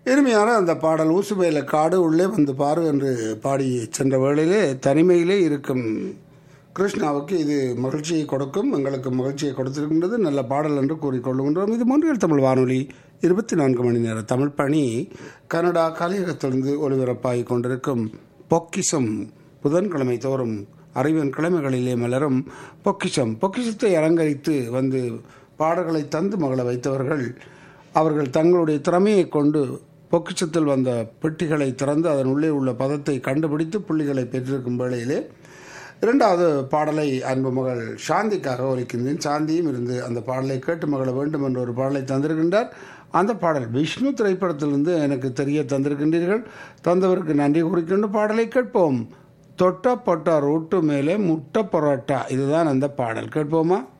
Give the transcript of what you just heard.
இனிமையான அந்த பாடல் ஊசுபேல காடு உள்ளே வந்து பாரு என்று பாடி சென்ற வேளையிலே தனிமையிலே இருக்கும் கிருஷ்ணாவுக்கு இது மகிழ்ச்சியை கொடுக்கும் எங்களுக்கு மகிழ்ச்சியை கொடுத்திருக்கின்றது நல்ல பாடல் என்று கூறிக்கொள்ளுகின்றோம் இது மூன்றில் தமிழ் வானொலி இருபத்தி நான்கு மணி நேர தமிழ் பணி கனடா கலையகத்திலிருந்து ஒளிபரப்பாகி கொண்டிருக்கும் பொக்கிசம் புதன்கிழமை தோறும் அறிவின் கிழமைகளிலே மலரும் பொக்கிஷம் பொக்கிஷத்தை அலங்கரித்து வந்து பாடல்களை தந்து மகள வைத்தவர்கள் அவர்கள் தங்களுடைய திறமையை கொண்டு பொக்கிஷத்தில் வந்த பெட்டிகளை திறந்து அதன் உள்ளே உள்ள பதத்தை கண்டுபிடித்து புள்ளிகளை பெற்றிருக்கும் வேளையிலே இரண்டாவது பாடலை அன்பு மகள் சாந்திக்காக ஒலிக்கின்றேன் சாந்தியும் இருந்து அந்த பாடலை கேட்டு மகள வேண்டும் என்ற ஒரு பாடலை தந்திருக்கின்றார் அந்த பாடல் விஷ்ணு திரைப்படத்திலிருந்து எனக்கு தெரிய தந்திருக்கின்றீர்கள் தந்தவருக்கு நன்றி குறிக்கின்ற பாடலை கேட்போம் தொட்ட பொட்டா ரோட்டு மேலே முட்டை பரோட்டா இதுதான் அந்த பாடல் கேட்போமா